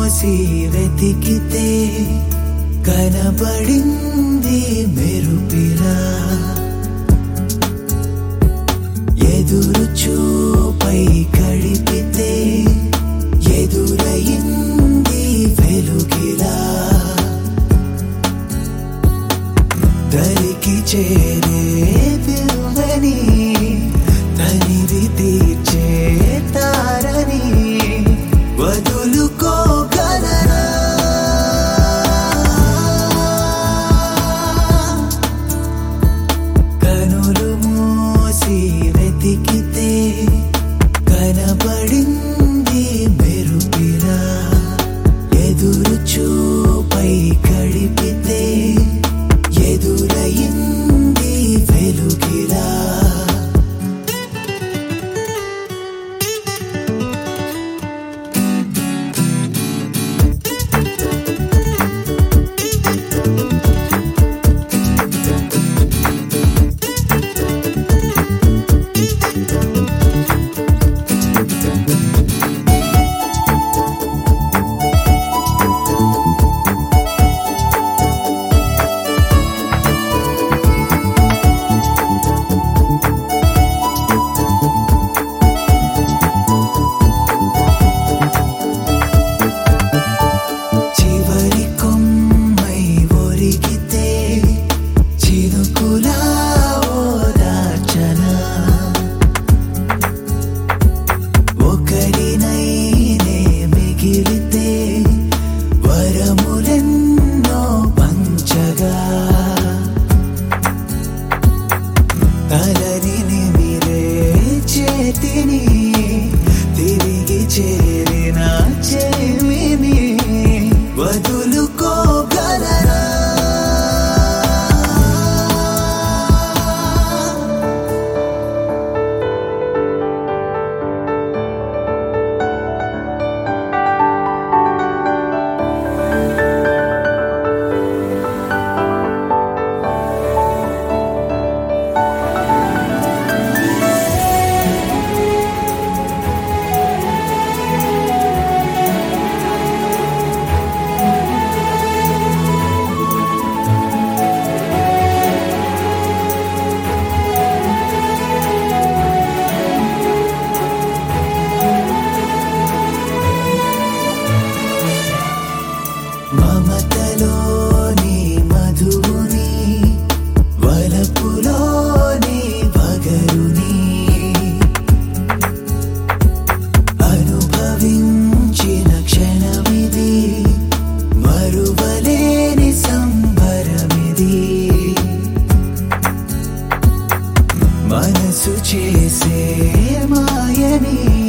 మోసి వెతికితే కనబడింది మెరుపిలా ఎదురు చూపై కడిపితే ఎదురయింది వెలుగిలా దరికి చేరే పిల్లని తనివి తీర్చే తారని వదులుకోగలరా కనులు మూసి వెతికితే కనబడింది మెరుపిలా ఎదురు చూపై కడిపితే ఎదురయింది వెలుగిలా చివరి కొమ్మై ఒరిగితే చినుకులా ఓదార్చనా ఒకరినైనే మిగిలితే వరములెన్నో పంచగా తలని నిమిరే చేతిని తిరిగి చేరిన చెవిని వదులుకోగలరా మమతలోని మధువుని వలపులోని వగరుని అనుభవించిన క్షణమిది మరువలేని సంబరమిది మనసు చేసే మాయని